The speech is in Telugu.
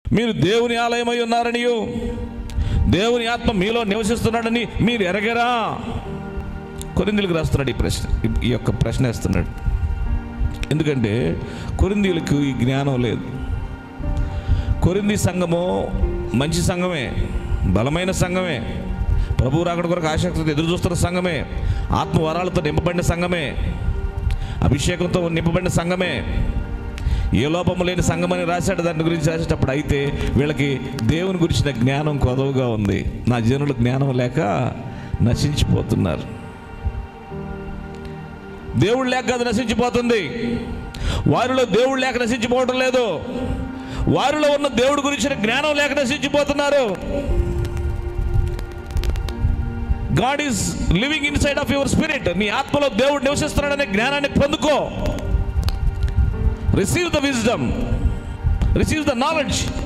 మీరు దేవుని ఆలయమై ఉన్నారనియు దేవుని ఆత్మ మీలో నివసిస్తున్నాడని మీరు ఎరగరా కొరిందీలకు రాస్తున్నాడు ఈ ప్రశ్న ఈ- ఈ యొక్క ప్రశ్న వేస్తున్నాడు ఎందుకంటే కొరిందీలకు ఈ జ్ఞానం లేదు కొరింది సంఘము మంచి సంఘమే బలమైన సంఘమే ప్రభు రాకడ కొరకు ఆసక్తితో ఎదురు చూస్తున్న సంఘమే ఆత్మ వరాలతో నింపబడిన సంఘమే అభిషేకంతో నింపబడిన సంఘమే ఏ లోపము లేని సంఘం అని రాశాడు దాని గురించి రాసేటప్పుడు అయితే వీళ్ళకి దేవుని గురించిన జ్ఞానం కొదవగా ఉంది నా జనులు జ్ఞానం లేక నశించిపోతున్నారు దేవుడు లేక అది నశించిపోతుంది వారిలో దేవుడు లేక నశించిపోవటం లేదు వారిలో ఉన్న దేవుడి గురించిన జ్ఞానం లేక నశించిపోతున్నారు God is living inside of your spirit నీ ఆత్మలో దేవుడు నివసిస్తున్నాడనే జ్ఞానాన్ని పొందుకో receive the wisdom receive the knowledge